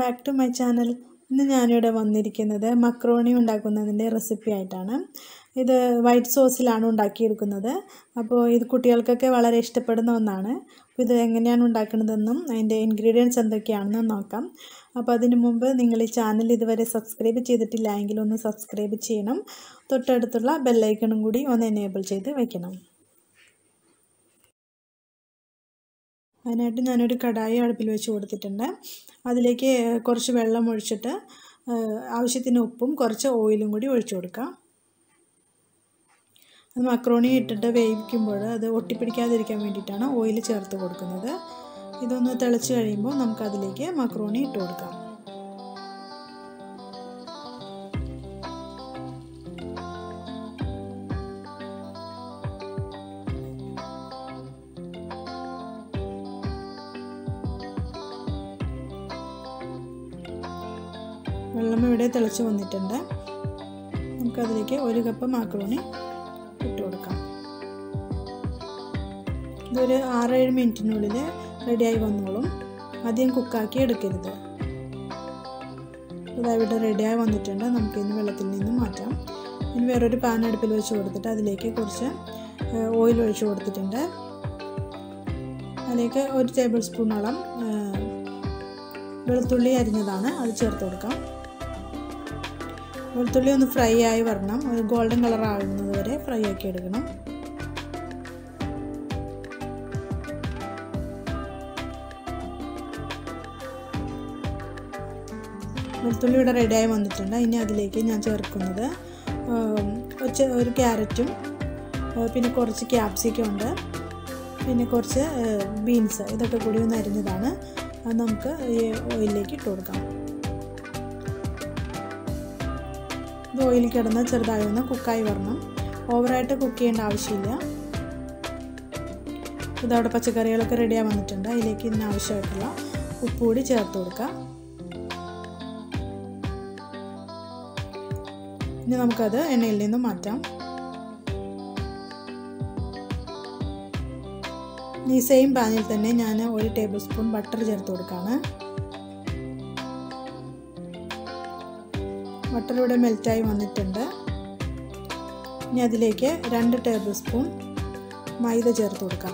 back to my channel ഇന്ന് ഞാനിവിടെ വന്നിരിക്കുന്നത് മക്രോണി ഉണ്ടാക്കുന്നതിൻ്റെ റെസിപ്പി ആയിട്ടാണ് ഇത് വൈറ്റ് സോസിലാണ് ഉണ്ടാക്കിയെടുക്കുന്നത് അപ്പോൾ ഇത് കുട്ടികൾക്കൊക്കെ വളരെ ഇഷ്ടപ്പെടുന്ന ഒന്നാണ് അപ്പോൾ ഇത് എങ്ങനെയാണ് ഉണ്ടാക്കുന്നതെന്നും അതിൻ്റെ ഇൻഗ്രീഡിയൻസ് എന്തൊക്കെയാണെന്നും നോക്കാം അപ്പോൾ അതിനു മുമ്പ് നിങ്ങൾ ഈ ചാനൽ ഇതുവരെ സബ്സ്ക്രൈബ് ചെയ്തിട്ടില്ല എങ്കിൽ ഒന്ന് സബ്സ്ക്രൈബ് ചെയ്യണം തൊട്ടടുത്തുള്ള ബെല്ലൈക്കണും കൂടി ഒന്ന് എനേബിൾ ചെയ്ത് വെക്കണം അതിനായിട്ട് ഞാനൊരു കടായി അടുപ്പിൽ വെച്ച് കൊടുത്തിട്ടുണ്ട് അതിലേക്ക് കുറച്ച് വെള്ളം ഒഴിച്ചിട്ട് ആവശ്യത്തിന് ഉപ്പും കുറച്ച് ഓയിലും കൂടി ഒഴിച്ചു കൊടുക്കാം അത് മക്രോണി ഇട്ടിട്ട് വേവിക്കുമ്പോൾ അത് ഒട്ടിപ്പിടിക്കാതിരിക്കാൻ വേണ്ടിയിട്ടാണ് ഓയിൽ ചേർത്ത് കൊടുക്കുന്നത് ഇതൊന്ന് തിളച്ച് കഴിയുമ്പോൾ നമുക്കതിലേക്ക് മക്രോണി ഇട്ട് കൊടുക്കാം വെള്ളം ഇവിടെ തിളച്ച് വന്നിട്ടുണ്ട് നമുക്കതിലേക്ക് ഒരു കപ്പ് മാക്രോണി ഇട്ട് കൊടുക്കാം ഇതൊരു ആറേഴ് മിനിറ്റിനുള്ളിൽ റെഡിയായി വന്നോളും അധികം കുക്കാക്കി എടുക്കരുത് ഇതാവിടെ റെഡിയായി വന്നിട്ടുണ്ട് നമുക്കിനി വെള്ളത്തിൽ നിന്ന് മാറ്റാം ഇനി വേറൊരു പാൻ അടുപ്പിൽ വെച്ച് കൊടുത്തിട്ട് അതിലേക്ക് കുറച്ച് ഓയിൽ ഒഴിച്ച് കൊടുത്തിട്ടുണ്ട് അതിലേക്ക് ഒരു ടേബിൾ സ്പൂണോളം വെളുത്തുള്ളി അരിഞ്ഞതാണ് അത് ചേർത്ത് കൊടുക്കാം വെളുത്തുള്ളി ഒന്ന് ഫ്രൈ ആയി വരണം ഒരു ഗോൾഡൻ കളർ ആകുന്നത് വരെ ഫ്രൈ ആക്കി എടുക്കണം വെളുത്തുള്ളി ഇവിടെ റെഡിയായി വന്നിട്ടുണ്ട് ഇനി അതിലേക്ക് ഞാൻ ചേർക്കുന്നത് ഒരു ക്യാരറ്റും പിന്നെ കുറച്ച് ക്യാപ്സിക്കം ഉണ്ട് പിന്നെ കുറച്ച് ബീൻസ് ഇതൊക്കെ കൂടി ഒന്ന് അരിഞ്ഞതാണ് അത് നമുക്ക് ഈ ഓയിലിലേക്ക് ഇട്ട് കൊടുക്കാം ഇത് ഓയിൽ കിടന്ന് ചെറുതായി ഒന്ന് കുക്കായി വരണം ഓവറായിട്ട് കുക്ക് ചെയ്യേണ്ട ആവശ്യമില്ല ഇതവിടെ പച്ചക്കറികളൊക്കെ റെഡിയായി വന്നിട്ടുണ്ട് അതിലേക്ക് ഇതിന് ആവശ്യമായിട്ടുള്ള ഉപ്പ് കൂടി ചേർത്ത് കൊടുക്കാം ഇനി നമുക്കത് എണ്ണയിൽ നിന്ന് മാറ്റാം ഈ സെയിം പാനിൽ തന്നെ ഞാൻ ഒരു ടേബിൾ സ്പൂൺ ബട്ടർ ചേർത്ത് കൊടുക്കുകയാണ് ബട്ടർ ഇവിടെ മെൽറ്റായി വന്നിട്ടുണ്ട് ഇനി അതിലേക്ക് രണ്ട് ടേബിൾ സ്പൂൺ മൈദ ചേർത്ത് കൊടുക്കാം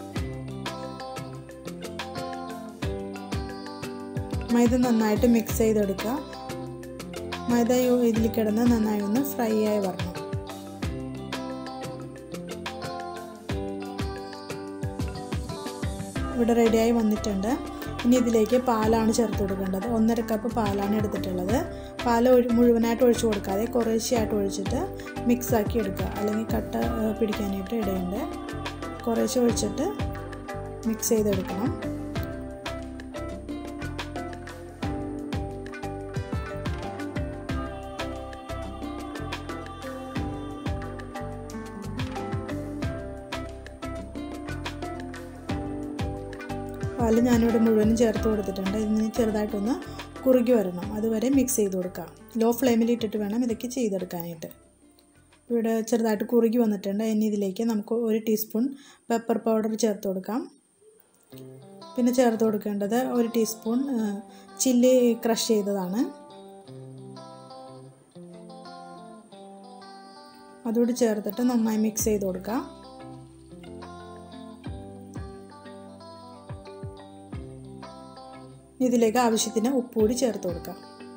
മൈദ നന്നായിട്ട് മിക്സ് ചെയ്തെടുക്കുക മൈദ ഇതിൽ കിടന്ന് നന്നായി ഒന്ന് ഫ്രൈ ആയി വരണം ഇവിടെ റെഡിയായി വന്നിട്ടുണ്ട് ഇനി ഇതിലേക്ക് പാലാണ് ചേർത്ത് കൊടുക്കേണ്ടത് ഒന്നര കപ്പ് പാലാണ് എടുത്തിട്ടുള്ളത് പാൽ മുഴുവനായിട്ട് ഒഴിച്ചു കൊടുക്കാതെ കുറേശ്ശെയായിട്ട് ഒഴിച്ചിട്ട് മിക്സാക്കി എടുക്കുക അല്ലെങ്കിൽ കട്ട പിടിക്കാനായിട്ട് ഇടയുണ്ട് കുറേശ്ശെ ഒഴിച്ചിട്ട് മിക്സ് ചെയ്തെടുക്കണം പാൽ ഞാനിവിടെ മുഴുവനും ചേർത്ത് കൊടുത്തിട്ടുണ്ട് ഇതിന് ചെറുതായിട്ടൊന്ന് കുറുകി വരണം അതുവരെ മിക്സ് ചെയ്ത് കൊടുക്കാം ലോ ഫ്ലെയിമിൽ ഇട്ടിട്ട് വേണം ഇതൊക്കെ ചെയ്തെടുക്കാനായിട്ട് ഇവിടെ ചെറുതായിട്ട് കുറുകി വന്നിട്ടുണ്ട് ഇനി ഇതിലേക്ക് നമുക്ക് ഒരു ടീസ്പൂൺ പെപ്പർ പൗഡർ ചേർത്ത് കൊടുക്കാം പിന്നെ ചേർത്ത് കൊടുക്കേണ്ടത് ഒരു ടീസ്പൂൺ ചില്ലി ക്രഷ് ചെയ്തതാണ് അതുകൂടി ചേർത്തിട്ട് നന്നായി മിക്സ് ചെയ്ത് കൊടുക്കാം ഇതിലേക്ക് ആവശ്യത്തിന് ഉപ്പ് കൂടി ചേർത്ത് കൊടുക്കാം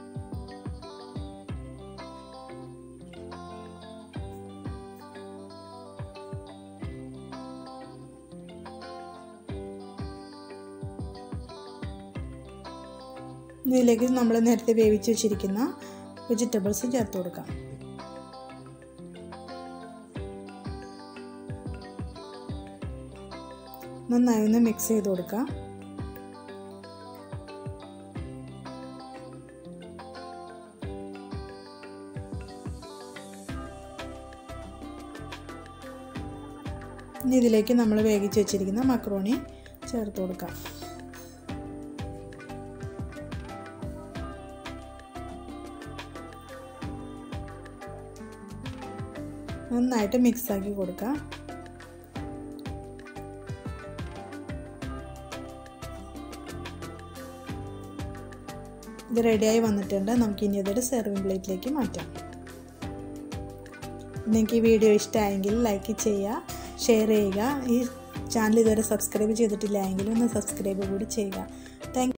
ഇതിലേക്ക് നമ്മൾ നേരത്തെ വേവിച്ച് വെച്ചിരിക്കുന്ന വെജിറ്റബിൾസ് ചേർത്ത് കൊടുക്കാം നന്നായി ഒന്ന് മിക്സ് ചെയ്ത് കൊടുക്കാം ഇനി ഇതിലേക്ക് നമ്മൾ വേവിച്ച് വെച്ചിരിക്കുന്ന മക്രോണി ചേർത്ത് കൊടുക്കാം നന്നായിട്ട് മിക്സാക്കി കൊടുക്കാം ഇത് റെഡിയായി വന്നിട്ടുണ്ട് നമുക്ക് ഇനി അതൊരു സെർവിങ് പ്ലേറ്റിലേക്ക് മാറ്റാം നിങ്ങൾക്ക് ഈ വീഡിയോ ഇഷ്ടമായെങ്കിൽ ലൈക്ക് ചെയ്യുക ഷെയർ ചെയ്യുക ഈ ചാനൽ ഇതുവരെ സബ്സ്ക്രൈബ് ചെയ്തിട്ടില്ല എങ്കിൽ ഒന്ന് സബ്സ്ക്രൈബ് കൂടി ചെയ്യുക താങ്ക്